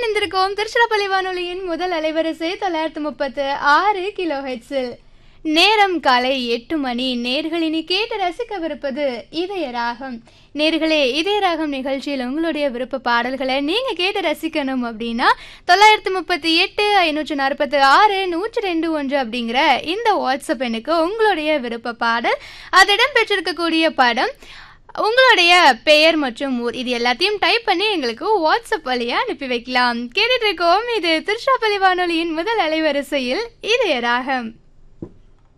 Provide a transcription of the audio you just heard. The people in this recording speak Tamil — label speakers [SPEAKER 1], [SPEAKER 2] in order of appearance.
[SPEAKER 1] இணைந்திருக்கோம் திருச்சிராப்பள்ளி வானொலியின் முதல் அலைவரிசை தொள்ளாயிரத்து முப்பத்து ஆறு கிலோ ஹெட்ஸில் நேரம் காலை எட்டு மணி நேர்களினி கேட்டு ரசிக்கவிருப்பது இதய ராகம் நேர்களே இதய ராகம் நிகழ்ச்சியில் உங்களுடைய விருப்ப பாடல்களை நீங்க கேட்டு ரசிக்கணும் அப்படின்னா தொள்ளாயிரத்து முப்பத்தி எட்டு ஐநூற்று நாற்பத்தி ஆறு நூற்றி ரெண்டு ஒன்று அப்படிங்கிற இந்த வாட்ஸ்அப் எண்ணுக்கு உங்களுடைய விருப்ப பாடல் அது இடம்பெற்றிருக்கக்கூடிய படம் உங்களுடைய பெயர் மற்றும் ஊர் இது எல்லாத்தையும் டைப் பண்ணி எங்களுக்கு வாட்ஸ்அப் வழியா அனுப்பி வைக்கலாம் கேட்டுட்டு இருக்கோம் இது திருச்சிராப்பள்ளி வானொலியின் முதல் அலைவரிசையில் இதய ராகம்